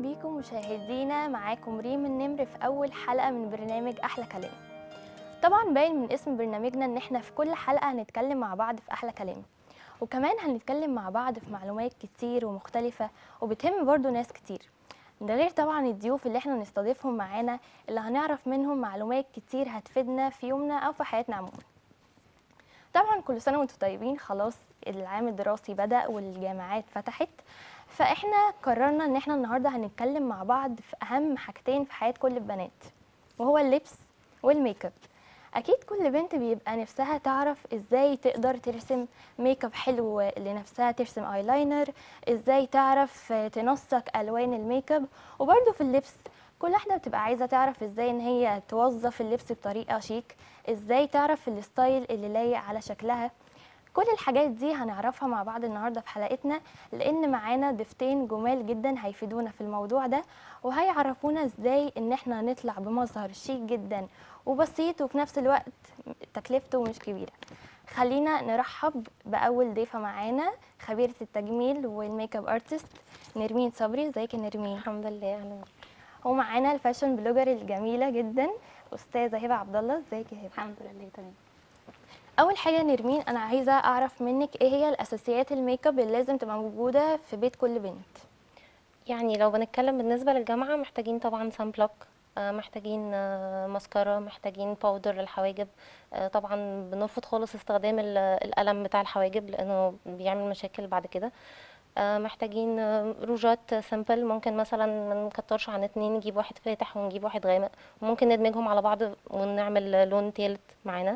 بيكم مشاهدينا معاكم ريم النمر في أول حلقة من برنامج أحلى كلام طبعا باين من اسم برنامجنا إن احنا في كل حلقة هنتكلم مع بعض في أحلى كلام وكمان هنتكلم مع بعض في معلومات كتير ومختلفة وبتهم برضو ناس كتير ده غير طبعا الضيوف اللي احنا نستضيفهم معانا اللي هنعرف منهم معلومات كتير هتفيدنا في يومنا أو في حياتنا عموما طبعا كل سنة وانتم طيبين خلاص العام الدراسي بدأ والجامعات فتحت فاحنا قررنا ان احنا النهارده هنتكلم مع بعض في اهم حاجتين في حياه كل البنات وهو اللبس والميك اب اكيد كل بنت بيبقى نفسها تعرف ازاي تقدر ترسم ميك اب حلو لنفسها ترسم ايلاينر ازاي تعرف تنسق الوان الميك اب وبرده في اللبس كل واحده بتبقى عايزه تعرف ازاي ان هي توظف اللبس بطريقه شيك ازاي تعرف الستايل اللي لايق على شكلها كل الحاجات دي هنعرفها مع بعض النهارده في حلقتنا لان معانا ضيفتين جمال جدا هيفيدونا في الموضوع ده وهيعرفونا ازاي ان احنا نطلع بمظهر شيك جدا وبسيط وفي نفس الوقت تكلفته مش كبيره خلينا نرحب باول ضيفه معانا خبيره التجميل والميك اب ارتست نرمين صبري ازيك يا نرمين الحمد لله اهلا ومعانا الفاشن بلوجر الجميله جدا استاذه هبه عبد الله ازيك يا هبه الحمد لله تمام اول حاجه نرمين انا عايزه اعرف منك ايه هي الاساسيات الميك اب اللي لازم تبقى موجوده في بيت كل بنت يعني لو بنتكلم بالنسبه للجامعه محتاجين طبعا سان بلوك آه، محتاجين آه، ماسكارا محتاجين باودر للحواجب آه، طبعا بنرفض خالص استخدام ال- القلم بتاع الحواجب لانه بيعمل مشاكل بعد كده آه، محتاجين آه، روجات سامبل ممكن مثلا ما نكترش عن اتنين نجيب واحد فاتح ونجيب واحد غامق وممكن ندمجهم على بعض ونعمل لون تالت معانا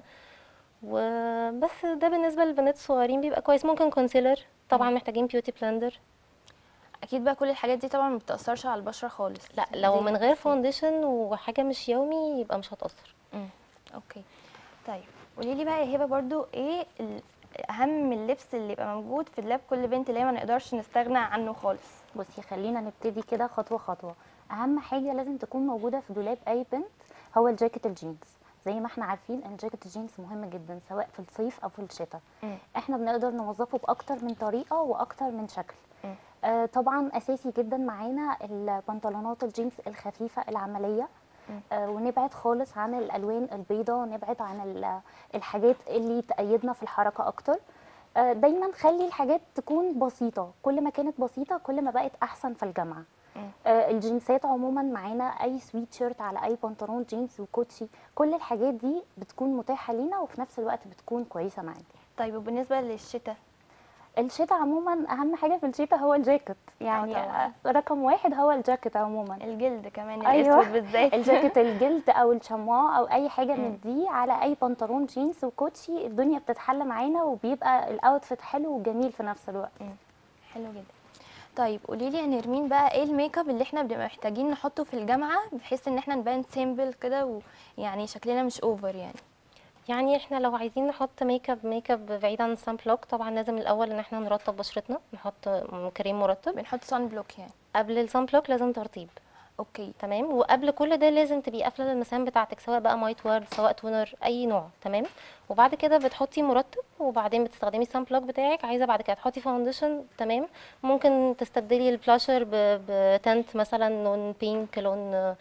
وبس ده بالنسبه للبنات الصغيرين بيبقى كويس ممكن كونسيلر طبعا محتاجين بيوتي بلندر اكيد بقى كل الحاجات دي طبعا ما بتاثرش على البشره خالص لا لو دي من غير الأساسية. فاونديشن وحاجه مش يومي يبقى مش هتاثر مم. اوكي طيب قولي لي بقى يا هبه برضو ايه ال- اهم اللبس اللي يبقى موجود في دولاب كل بنت اللي هي ما نقدرش نستغنى عنه خالص بصي خلينا نبتدي كده خطوه خطوه اهم حاجه لازم تكون موجوده في دولاب اي بنت هو الجاكيت الجينز زي ما احنا عارفين ان جاكيت الجينز مهم جدا سواء في الصيف او في الشتاء مم. احنا بنقدر نوظفه باكتر من طريقه واكتر من شكل مم. آه طبعا اساسي جدا معانا البنطلونات الجينز الخفيفه العمليه مم. آه ونبعد خالص عن الالوان البيضاء نبعد عن ال- الحاجات اللي تأيدنا في الحركه اكتر آه، دايما خلي الحاجات تكون بسيطه كل ما كانت بسيطه كل ما بقت احسن في الجامعه مم. آه، الجينزات عموما معانا اي سويت شيرت على اي بنطلون جينز وكوتشي كل الحاجات دي بتكون متاحه لينا وفي نفس الوقت بتكون كويسه معانا طيب وبالنسبه للشتاء الشتاء عموما اهم حاجه في الشتاء هو الجاكيت يعني طبعاً. آه، رقم واحد هو الجاكيت عموما الجلد كمان أيوة. الاسود بالذات الجاكيت الجلد او الشموا او اي حاجه مم. من دي على اي بنطلون جينز وكوتشي الدنيا بتتحل معانا وبيبقى الاوتفيت حلو وجميل في نفس الوقت حلو جدا طيب قولي لي يا نرمين بقى ايه الميك اب اللي احنا بنبقى محتاجين نحطه في الجامعه بحيث ان احنا نبان سيمبل كده ويعني شكلنا مش اوفر يعني يعني احنا لو عايزين نحط ميك اب ميك اب بعيد عن السان بلوك طبعا لازم الاول ان احنا نرطب بشرتنا نحط م- كريم مرطب بنحط صن بلوك يعني قبل السان بلوك لازم ترطيب اوكي تمام وقبل كل ده لازم تبقي قافله المسام بتاعتك سواء بقى مايت وورد سواء تونر اي نوع تمام وبعد كده بتحطي مرطب وبعدين بتستخدمي السان بلوك بتاعك عايزه بعد كده تحطي فاونديشن تمام ممكن تستبدلي البلاشر ب- بتنت مثلا لون بينك لون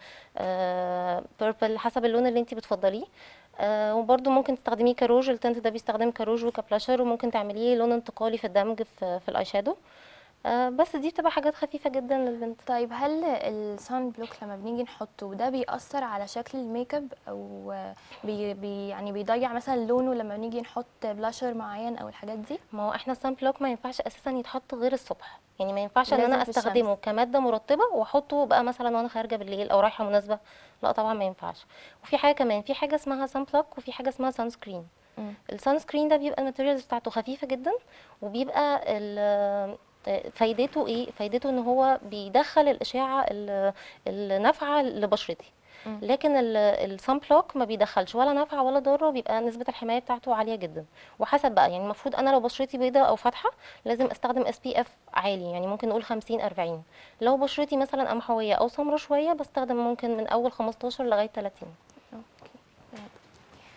بيربل حسب اللون اللي انت بتفضليه آه وبرده ممكن تستخدميه كروج التنت ده بيستخدم كروج وكبلاشر وممكن تعمليه لون انتقالي في الدمج في, في الاي شادو آه بس دي بتبقى حاجات خفيفه جدا للبنت طيب هل الصن بلوك لما بنيجي نحطه ده بيأثر على شكل الميك اب او بي بي يعني بيضيع مثلا لونه لما بنيجي نحط بلاشر معين او الحاجات دي ما هو احنا السان بلوك ما ينفعش اساسا يتحط غير الصبح يعني ما ينفعش ان لازم انا في الشمس. استخدمه كماده مرطبه واحطه بقى مثلا وانا خارجه بالليل او رايحه مناسبه لا طبعا ما ينفعش وفي حاجه كمان في حاجه اسمها سان بلوك وفي حاجه اسمها سان سكرين مم. السان سكرين ده بيبقى الماتيريالز بتاعته خفيفه جدا وبيبقى ال- فايدته ايه فايدته ان هو بيدخل الاشعه ال- النافعه لبشرتي مم. لكن السان بلوك ما بيدخلش ولا نافعه ولا ضاره بيبقى نسبه الحمايه بتاعته عاليه جدا وحسب بقى يعني المفروض انا لو بشرتي بيضاء او فاتحه لازم استخدم اس بي اف عالي يعني ممكن نقول 50 40 لو بشرتي مثلا قمحويه او سمرة شويه بستخدم ممكن من اول 15 لغايه 30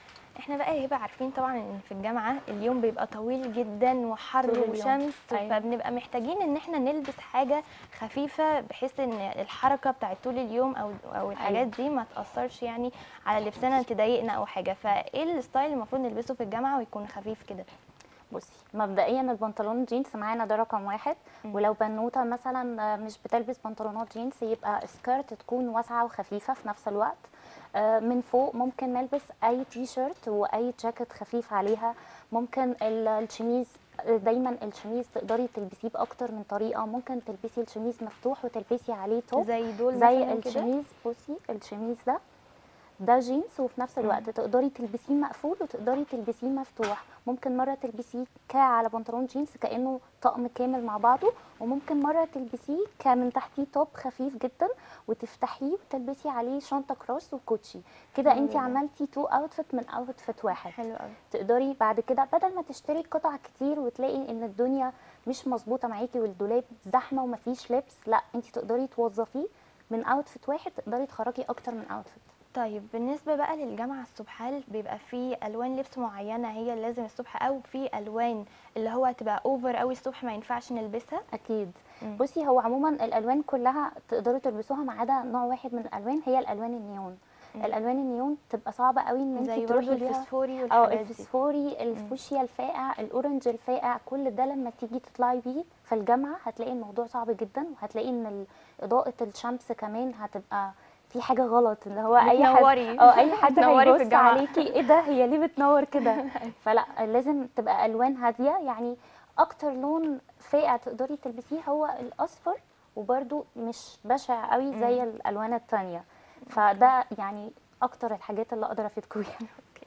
احنا بقى هبه عارفين طبعا ان في الجامعه اليوم بيبقى طويل جدا طول وحر اليوم. وشمس أيوة. فبنبقى محتاجين ان احنا نلبس حاجه خفيفه بحيث ان الحركه بتاعت طول اليوم او او الحاجات دي ما تاثرش يعني على لبسنا تضايقنا او حاجه فايه الستايل المفروض نلبسه في الجامعه ويكون خفيف كده بصي مبدئيا البنطلون جينز معانا ده رقم واحد مم. ولو بنوته مثلا آه، مش بتلبس بنطلونات جينز يبقى سكيرت تكون واسعه وخفيفه في نفس الوقت آه، من فوق ممكن نلبس اي تي شيرت واي جاكيت خفيف عليها ممكن ال- الشميز آه، دايما الشميز تقدري تلبسيه باكتر من طريقه ممكن تلبسي الشميز مفتوح وتلبسي عليه توب زي دول زي مثلاً كده الشميز بصي الشميز ده ده جينز وفي نفس الوقت تقدري تلبسيه مقفول وتقدري تلبسيه مفتوح ممكن مره تلبسيه كا على بنطلون جينز كانه طقم كامل مع بعضه وممكن مره تلبسيه كمن تحتيه توب خفيف جدا وتفتحيه وتلبسي عليه شنطه كروس وكوتشي كده حلو انت ده. عملتي تو اوتفيت من اوتفيت واحد حلو قوي تقدري بعد كده بدل ما تشتري قطع كتير وتلاقي ان الدنيا مش مظبوطه معاكي والدولاب زحمه ومفيش لبس لا انت تقدري توظفيه من اوتفيت واحد تقدري تخرجي اكتر من اوتفيت طيب بالنسبة بقى للجامعة الصبح هل بيبقى في ألوان لبس معينة هي اللي لازم الصبح أو في ألوان اللي هو تبقى أوفر أوي الصبح ما ينفعش نلبسها؟ اكيد مم. بصي هو عموما الالوان كلها تقدروا تلبسوها ما عدا نوع واحد من الالوان هي الالوان النيون مم. الالوان النيون تبقى صعبه قوي ان زي انت برضه تروحي بيها الفسفوري اه والحاجات دي الفسفوري الفوشيا الفاقع الاورنج الفاقع كل ده لما تيجي تطلعي بيه في الجامعه هتلاقي الموضوع صعب جدا وهتلاقي ان ال- اضاءه الشمس كمان هتبقى في حاجه غلط اللي هو اي حد بتنوري. اه اي حد بتنوري في هيبص الجامعة. عليكي ايه ده هي ليه بتنور كده فلا لازم تبقى الوان هاديه يعني اكتر لون فاقع تقدري تلبسيه هو الاصفر وبرده مش بشع قوي زي الالوان التانية فده يعني اكتر الحاجات اللي اقدر افيدكم بيها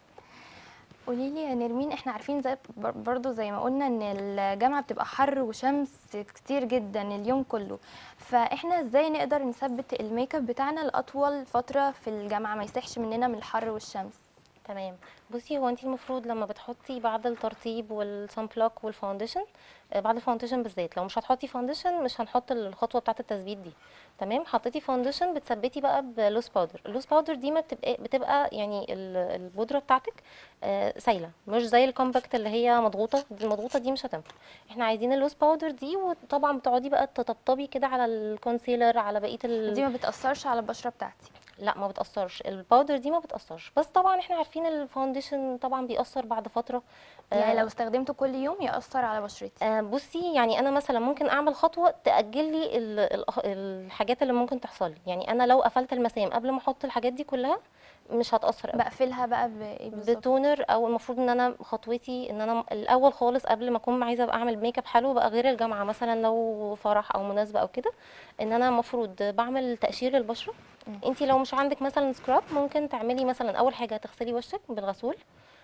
قولي لي يا نرمين احنا عارفين زي بر- برضو زي ما قلنا ان الجامعة بتبقى حر وشمس كتير جدا اليوم كله فاحنا ازاي نقدر نثبت الميك اب بتاعنا لأطول فترة في الجامعة ما يسحش مننا من الحر والشمس تمام بصي هو انت المفروض لما بتحطي بعد الترطيب والصن بلوك والفاونديشن آه، بعد الفاونديشن بالذات لو مش هتحطي فاونديشن مش هنحط الخطوه بتاعه التثبيت دي تمام حطيتي فاونديشن بتثبتي بقى بلوس باودر اللوس باودر دي ما بتبقى بتبقى يعني ال- البودره بتاعتك آه، سايله مش زي الكومباكت اللي هي مضغوطه دي المضغوطه دي مش هتنفع احنا عايزين اللوس باودر دي وطبعا بتقعدي بقى تطبطبي كده على الكونسيلر على بقيه ال... دي ما بتأثرش على البشرة بتاعتي لا ما بتأثرش الباودر دي ما بتأثرش بس طبعا احنا عارفين الفاونديشن طبعا بيأثر بعد فترة يعني آه، لو استخدمته كل يوم يأثر على بشرتي آه، بصي يعني انا مثلا ممكن اعمل خطوه تاجل لي ال- ال- الحاجات اللي ممكن تحصل لي يعني انا لو قفلت المسام قبل ما احط الحاجات دي كلها مش هتاثر قوي بقفلها بقى بايه بالظبط بتونر او المفروض ان انا خطوتي ان انا الاول خالص قبل ما اكون عايزه ابقى اعمل ميك اب حلو بقى غير الجامعه مثلا لو فرح او مناسبه او كده ان انا المفروض بعمل تقشير للبشره مم. انت لو مش عندك مثلا سكراب ممكن تعملي مثلا اول حاجه تغسلي وشك بالغسول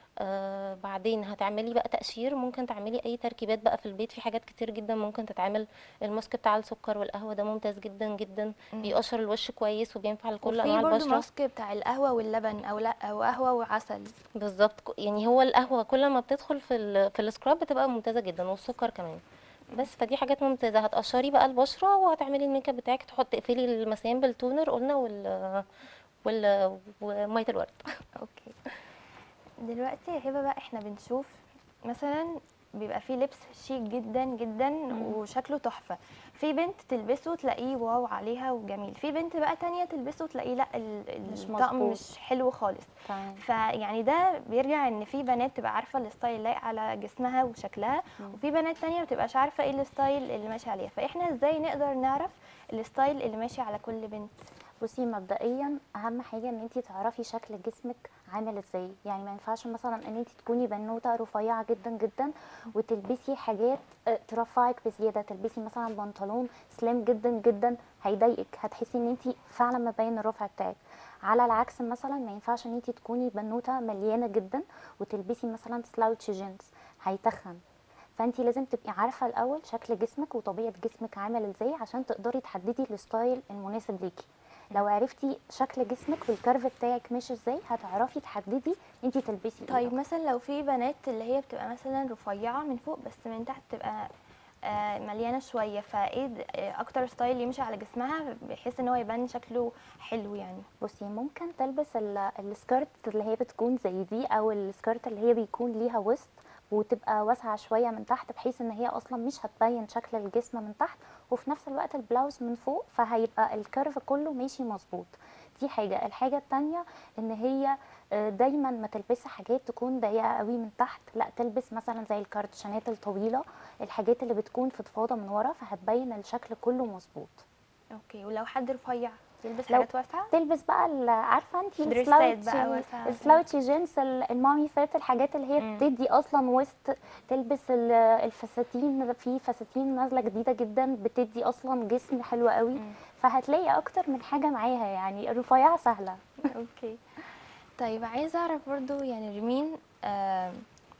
آه بعدين هتعملي بقى تقشير ممكن تعملي اي تركيبات بقى في البيت في حاجات كتير جدا ممكن تتعمل الماسك بتاع السكر والقهوه ده ممتاز جدا جدا مم. بيقشر الوش كويس وبينفع لكل انواع وفي برضه البشره ماسك بتاع القهوة واللبن او لا او قهوة وعسل بالظبط ك- يعني هو القهوه كل ما بتدخل في ال في السكراب بتبقى ممتازه جدا والسكر كمان بس فدي حاجات ممتازه هتقشري بقى البشره وهتعملي الميك اب بتاعك تحط تقفلي المسام بالتونر قلنا وال وال وميه الورد اوكي دلوقتي يا هبه بقى احنا بنشوف مثلا بيبقى فيه لبس شيك جدا جدا وشكله تحفه في بنت تلبسه تلاقيه واو عليها وجميل في بنت بقى تانية تلبسه تلاقيه لا ال- مش الطقم مظبوط. مش حلو خالص تمام فيعني ده بيرجع ان في بنات تبقى عارفه الستايل لايق على جسمها وشكلها مم. وفي بنات تانية ما بتبقاش عارفه ايه الستايل اللي ماشي عليها فاحنا ازاي نقدر نعرف الستايل اللي ماشي على كل بنت بصي مبدئيا اهم حاجه ان انت تعرفي شكل جسمك عامل ازاي يعني ما ينفعش مثلا ان انت تكوني بنوته رفيعه جدا جدا وتلبسي حاجات آه، ترفعك بزياده تلبسي مثلا بنطلون سليم جدا جدا هيضايقك هتحسي ان انت فعلا مبين الرفع بتاعك على العكس مثلا ما ينفعش ان انت تكوني بنوته مليانه جدا وتلبسي مثلا سلاوتش جينز هيتخن فانت لازم تبقي عارفه الاول شكل جسمك وطبيعه جسمك عامل ازاي عشان تقدري تحددي الستايل المناسب ليكي لو عرفتي شكل جسمك والكيرف بتاعك ماشي ازاي هتعرفي تحددي انت تلبسي ايه طيب مثلا لو في بنات اللي هي بتبقى مثلا رفيعه من فوق بس من تحت تبقى آه مليانه شويه فايه د- آه، اكتر ستايل يمشي على جسمها بحيث ان هو يبان شكله حلو يعني بصي ممكن تلبس ال- السكيرت اللي هي بتكون زي دي او السكيرت اللي هي بيكون ليها وسط وتبقى واسعه شويه من تحت بحيث ان هي اصلا مش هتبين شكل الجسم من تحت وفي نفس الوقت البلاوز من فوق فهيبقى الكيرف كله ماشي مظبوط دي حاجه الحاجه التانية ان هي آه، دايما ما تلبسي حاجات تكون ضيقه قوي من تحت لا تلبس مثلا زي الكارديشانات الطويله الحاجات اللي بتكون فضفاضه من ورا فهتبين الشكل كله مظبوط اوكي ولو حد رفيع يلبس لو- حاجات واسعه تلبس بقى ال- عارفه انت دريسات بقى واسعة. السلاوتشي جينز ال- المامي فات الحاجات اللي هي مم. بتدي اصلا وسط تلبس ال- الفساتين في فساتين نازله جديده جدا بتدي اصلا جسم حلو قوي مم. فهتلاقي اكتر من حاجه معاها يعني الرفيعه سهله اوكي طيب عايزه اعرف برضو يعني ريمين آه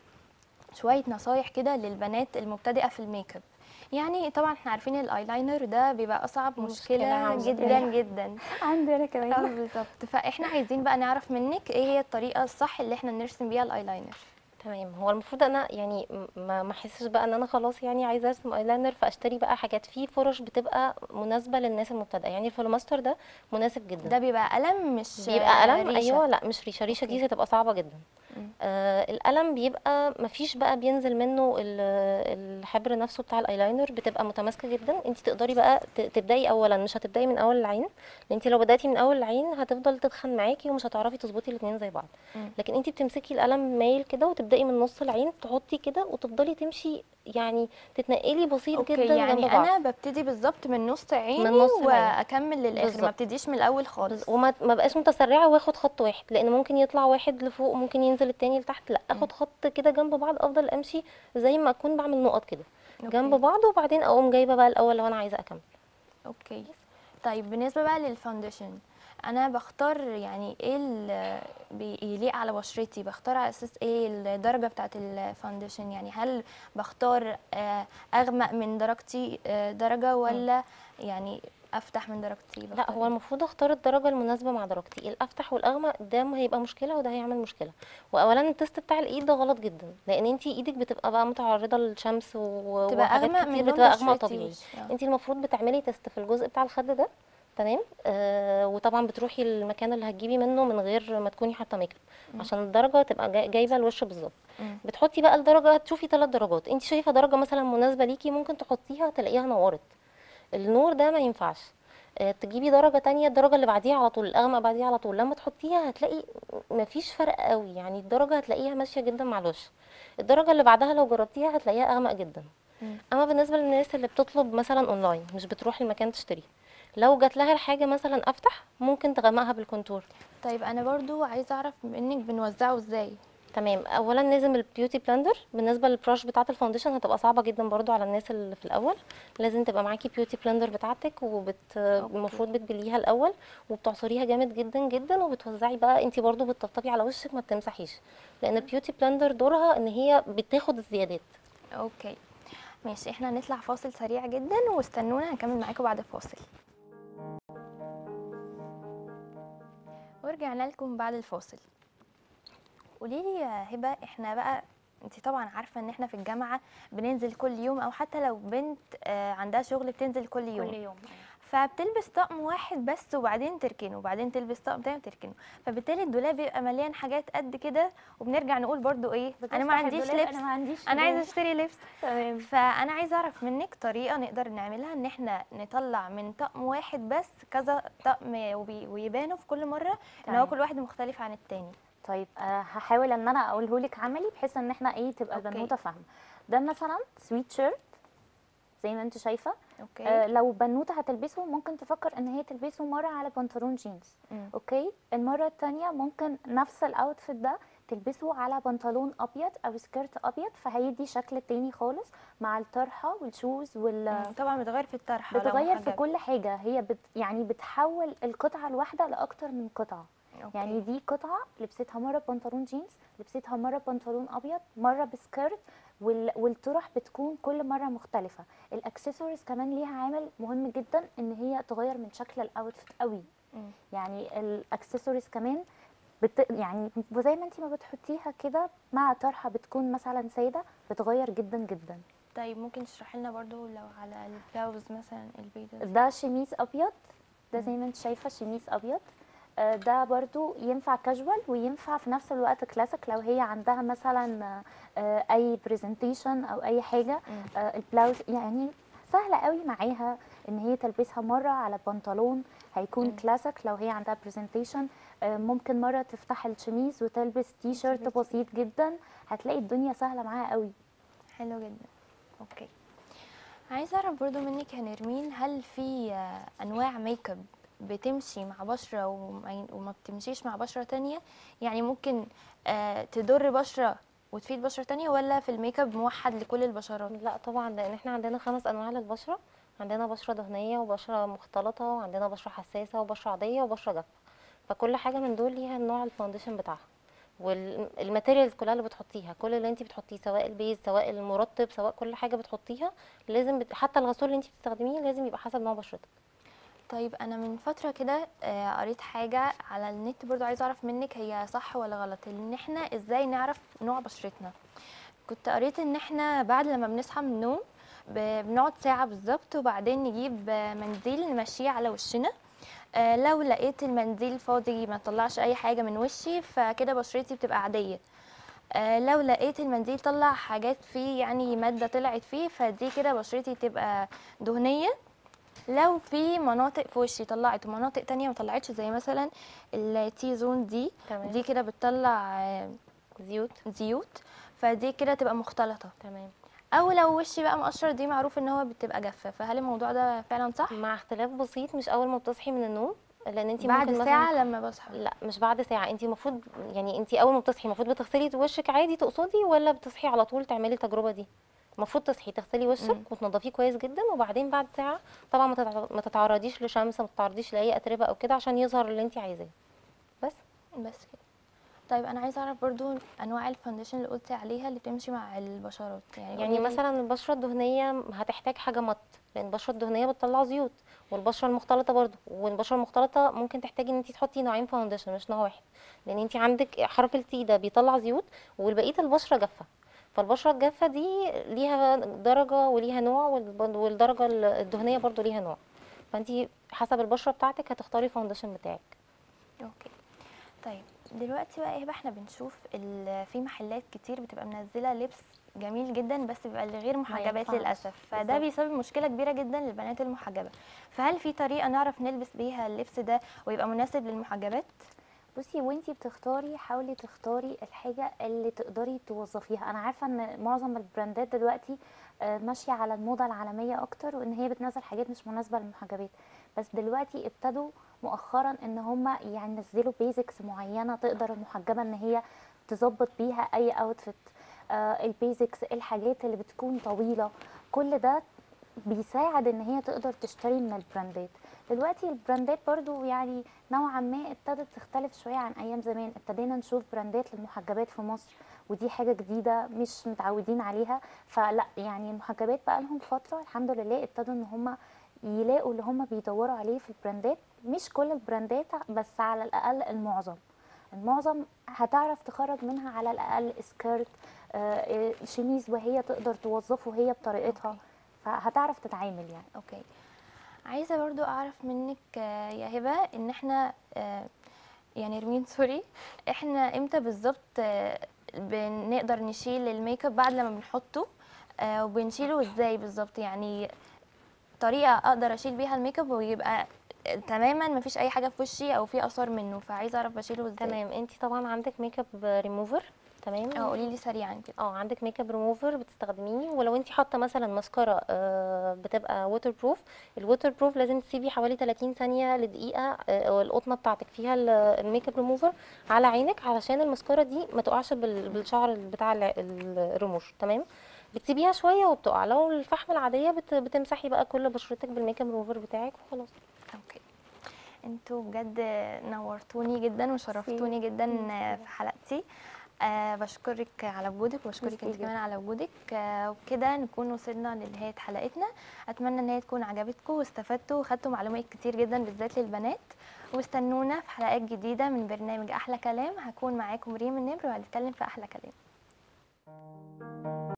شويه نصايح كده للبنات المبتدئه في الميك اب يعني طبعا احنا عارفين الايلاينر ده بيبقى اصعب مشكلة مشكله عندنا. جدا جدا عندي انا اه كمان بالظبط فاحنا عايزين بقى نعرف منك ايه هي الطريقه الصح اللي احنا نرسم بيها الايلاينر تمام هو المفروض انا يعني م- ما ما احسش بقى ان انا خلاص يعني عايزه ارسم ايلاينر فاشتري بقى حاجات فيه فرش بتبقى مناسبه للناس المبتدئه يعني الفلوماستر ده مناسب جدا ده بيبقى قلم مش بيبقى قلم ريشة. ايوه لا مش ريشه ريشه أوكي. دي هتبقى صعبه جدا مم. آه القلم بيبقى مفيش بقى بينزل منه ال- الحبر نفسه بتاع الايلاينر بتبقى متماسكه جدا انت تقدري بقى ت- تبداي اولا مش هتبداي من اول العين لان انت لو بداتي من اول العين هتفضل تتخن معاكي ومش هتعرفي تظبطي الاثنين زي بعض مم. لكن انت بتمسكي القلم مايل كده وتبداي من نص العين تحطي كده وتفضلي تمشي يعني تتنقلي بسيط اوكي جدا يعني جنب بعض انا ببتدي بالظبط من نص عيني من نص العين. واكمل للاخر ما بالظبط. ابتديش من الاول خالص بز- وما ما بقاش متسرعه واخد خط واحد لان ممكن يطلع واحد لفوق ممكن ينزل التاني لتحت لا اخد خط كده جنب بعض افضل امشي زي ما اكون بعمل نقط كده جنب أوكي. بعض وبعدين اقوم جايبه بقى الاول لو انا عايزه اكمل اوكي طيب بالنسبه بقى للفاونديشن انا بختار يعني ايه اللي بيليق على بشرتي بختار على اساس ايه الدرجه بتاعه الفاونديشن يعني هل بختار آه، اغمق من درجتي آه، درجه ولا يعني افتح من درجتي لا بختار هو إيه؟ المفروض اختار الدرجه المناسبه مع درجتي الافتح والاغمق ده ما هيبقى مشكله وده هيعمل مشكله واولا التست بتاع الايد ده غلط جدا لان انت ايدك بتبقى بقى متعرضه للشمس و- تبقى وحاجات اغمق كتير من لون بتبقى اغمق بشرتي طبيعي وش- آه. انت المفروض بتعملي تيست في الجزء بتاع الخد ده تمام آه وطبعا بتروحي المكان اللي هتجيبي منه من غير ما تكوني حاطه ميك اب عشان الدرجه تبقى جاي- جايبه الوش بالظبط مم. بتحطي بقى الدرجه هتشوفي ثلاث درجات انت شايفه درجه مثلا مناسبه ليكي ممكن تحطيها تلاقيها نورت النور ده ما ينفعش آه، تجيبي درجة تانية الدرجة اللي بعديها على طول الأغمق بعديها على طول لما تحطيها هتلاقي مفيش فرق قوي يعني الدرجة هتلاقيها ماشية جدا مع الوش الدرجة اللي بعدها لو جربتيها هتلاقيها أغمق جدا مم. أما بالنسبة للناس اللي بتطلب مثلا أونلاين مش بتروح المكان تشتري لو جات لها الحاجة مثلا أفتح ممكن تغمقها بالكونتور طيب انا برضو عايزه اعرف منك بنوزعه ازاي تمام اولا لازم البيوتي بلندر بالنسبه للبراش بتاعه الفاونديشن هتبقى صعبه جدا برضو على الناس اللي في الاول لازم تبقى معاكي بيوتي بلندر بتاعتك وبت المفروض بتبليها الاول وبتعصريها جامد جدا جدا وبتوزعي بقى انت برضو بتطبطبي على وشك ما بتمسحيش لان البيوتي بلندر دورها ان هي بتاخد الزيادات اوكي ماشي احنا هنطلع فاصل سريع جدا واستنونا هنكمل معاكم بعد الفاصل ورجعنا لكم بعد الفاصل قولي لي يا هبه احنا بقى انت طبعا عارفه ان احنا في الجامعه بننزل كل يوم او حتى لو بنت آه، عندها شغل بتنزل كل يوم كل يوم فبتلبس طقم واحد بس وبعدين تركنه وبعدين تلبس طقم تاني وتركنه فبالتالي الدولاب بيبقى مليان حاجات قد كده وبنرجع نقول برضو ايه انا ما بتفتح عنديش الدولاب، لبس انا ما عنديش انا عايزه هدوم. اشتري لبس تمام فانا عايزه اعرف منك طريقه نقدر نعملها ان احنا نطلع من طقم واحد بس كذا طقم وبي- ويبانوا في كل مره ان هو تمام. كل واحد مختلف عن التاني طيب آه هحاول ان انا اقوله لك عملي بحيث ان احنا ايه تبقى أوكي. البنوته فاهمه ده مثلا سويت شيرت زي ما انت شايفه اوكي آه لو بنوته هتلبسه ممكن تفكر ان هي تلبسه مره على بنطلون جينز مم. اوكي المره التانية ممكن نفس الاوتفيت ده تلبسه على بنطلون ابيض او سكيرت ابيض فهيدي شكل تاني خالص مع الطرحه والشوز وال مم. طبعا بتغير في الطرحه لو بتغير في محجبة. كل حاجه هي بت يعني بتحول القطعه الواحده لاكتر من قطعه أوكي. يعني دي قطعه لبستها مره بنطلون جينز لبستها مره بنطلون ابيض مره بسكيرت وال... والطرح بتكون كل مره مختلفه الاكسسوارز كمان ليها عامل مهم جدا ان هي تغير من شكل الاوتفيت قوي مم. يعني الاكسسوارز كمان بت... يعني زي ما انت ما بتحطيها كده مع طرحه بتكون مثلا ساده بتغير جدا جدا طيب ممكن تشرحي لنا برضو لو على البلاوز مثلا البيضة دي ده شميس ابيض ده مم. زي ما انت شايفه شميس ابيض آه، ده برضو ينفع كاجوال وينفع في نفس الوقت كلاسيك لو هي عندها مثلا آه، آه، اي برزنتيشن او اي حاجه مم. آه، البلاوز يعني سهله قوي معاها ان هي تلبسها مره على بنطلون هيكون مم. كلاسيك لو هي عندها برزنتيشن ممكن مره تفتح الشميز وتلبس تي شيرت تلبس بسيط جدا هتلاقي الدنيا سهله معاها قوي حلو جدا اوكي عايزه اعرف برضو منك يا نرمين هل في آه، انواع ميك اب بتمشي مع بشره وما ي- وما بتمشيش مع بشره تانية يعني ممكن آه، تضر بشره وتفيد بشره تانية ولا في الميك اب موحد لكل البشرات لا طبعا لان احنا عندنا خمس انواع للبشره عندنا بشره دهنيه وبشره مختلطه وعندنا بشره حساسه وبشره عاديه وبشره جافه فكل حاجه من دول ليها نوع الفاونديشن بتاعها والماتيريالز كلها اللي بتحطيها كل اللي انت بتحطيه سواء البيز سواء المرطب سواء كل حاجه بتحطيها لازم بت... حتى الغسول اللي انت بتستخدميه لازم يبقى حسب نوع بشرتك طيب انا من فتره كده آه، قريت حاجه على النت برضو عايزه اعرف منك هي صح ولا غلط ان احنا ازاي نعرف نوع بشرتنا كنت قريت ان احنا بعد لما بنصحى من النوم ب- بنقعد ساعه بالظبط وبعدين نجيب آه، منديل نمشيه على وشنا آه، لو لقيت المنديل فاضي ما طلعش اي حاجه من وشي فكده بشرتي بتبقى عاديه آه، لو لقيت المنديل طلع حاجات فيه يعني ماده طلعت فيه فدي كده بشرتي تبقى دهنيه لو في مناطق في وشي طلعت ومناطق تانية ما طلعتش زي مثلا التي زون دي تمام دي كده بتطلع آه، زيوت زيوت فدي كده تبقى مختلطة تمام او لو وشي بقى مقشر دي معروف ان هو بتبقى جافة فهل الموضوع ده فعلا صح مع اختلاف بسيط مش اول ما بتصحي من النوم لان انت بعد ممكن ساعة مثلا لما بصحى لا مش بعد ساعة انت المفروض يعني انت اول ما بتصحي المفروض بتغسلي وشك عادي تقصدي ولا بتصحي على طول تعملي التجربة دي المفروض تصحي تغسلي مم. وشك وتنضفيه كويس جدا وبعدين بعد ساعة طبعا ما تتع- ما تتعرضيش لشمس ما تتعرضيش لاي اتربة او كده عشان يظهر اللي انت عايزاه بس بس كده طيب انا عايزه اعرف برضو انواع الفاونديشن اللي قلتي عليها اللي بتمشي مع البشرات يعني يعني قوليلي- مثلا البشرة الدهنية هتحتاج حاجة مط لان البشرة الدهنية بتطلع زيوت والبشرة المختلطة برضو والبشرة المختلطة ممكن تحتاجي ان انت تحطي نوعين فاونديشن مش نوع واحد لان انت عندك حرف التي ده بيطلع زيوت والبقية البشرة جافة فالبشرة الجافة دي ليها درجة وليها نوع والب- والدرجة الدهنية برضو ليها نوع فانت حسب البشرة بتاعتك هتختاري الفاونديشن بتاعك اوكي طيب دلوقتي بقى ايه بقى احنا بنشوف ال- في محلات كتير بتبقى منزله لبس جميل جدا بس بيبقى لغير محجبات ينفعش. للاسف فده بالظبط. بيسبب مشكله كبيره جدا للبنات المحجبه فهل في طريقه نعرف نلبس بيها اللبس ده ويبقى مناسب للمحجبات بصي وانتي بتختاري حاولي تختاري الحاجة اللي تقدري توظفيها انا عارفة ان معظم البراندات دلوقتي آه، ماشية على الموضة العالمية اكتر وان هي بتنزل حاجات مش مناسبة للمحجبات بس دلوقتي ابتدوا مؤخرا ان هم يعني ينزلوا بيزكس معينة تقدر المحجبة ان هي تظبط بيها اي اوتفيت البيزكس الحاجات اللي بتكون طويلة كل ده بيساعد ان هي تقدر تشتري من البراندات دلوقتي البراندات برضو يعني نوعا ما ابتدت تختلف شوية عن ايام زمان ابتدينا نشوف براندات للمحجبات في مصر ودي حاجة جديدة مش متعودين عليها فلا يعني المحجبات بقى لهم فترة الحمد لله ابتدوا ان هم يلاقوا اللي هم بيدوروا عليه في البراندات مش كل البراندات بس على الاقل المعظم المعظم هتعرف تخرج منها على الاقل سكيرت آه، آه، شميز وهي تقدر توظفه هي بطريقتها أوكي. فهتعرف تتعامل يعني اوكي عايزه برضو اعرف منك آه، يا هبه ان احنا آه، يعني رمين سوري احنا امتى بالظبط آه، بنقدر نشيل الميك اب بعد لما بنحطه آه، وبنشيله ازاي بالظبط يعني طريقه اقدر اشيل بيها الميك اب ويبقى تماما مفيش اي حاجه في وشي او في اثار منه فعايزه اعرف بشيله ازاي تمام انت طبعا عندك ميك اب ريموفر تمام اه قولي لي سريعا كده اه عندك ميك اب ريموفر بتستخدميه ولو انت حاطه مثلا ماسكارا آه، بتبقى ووتر بروف الووتر بروف لازم تسيبي حوالي 30 ثانيه لدقيقه آه، القطنه بتاعتك فيها ال- الميك اب ريموفر على عينك علشان الماسكارا دي ما تقعش بال- بالشعر بتاع ال- الرموش تمام بتسيبيها شويه وبتقع لو الفحم العاديه بت- بتمسحي بقى كل بشرتك بالميك اب ريموفر بتاعك وخلاص اوكي انتوا بجد نورتوني جدا وشرفتوني جدا في حلقتي أه بشكرك على وجودك وبشكرك ميرسي انت جدا. كمان على وجودك أه وبكده نكون وصلنا لنهايه حلقتنا اتمنى ان هي تكون عجبتكم واستفدتوا وخدتوا معلومات كتير جدا بالذات للبنات واستنونا في حلقات جديده من برنامج احلى كلام هكون معاكم ريم النمر وهنتكلم في احلى كلام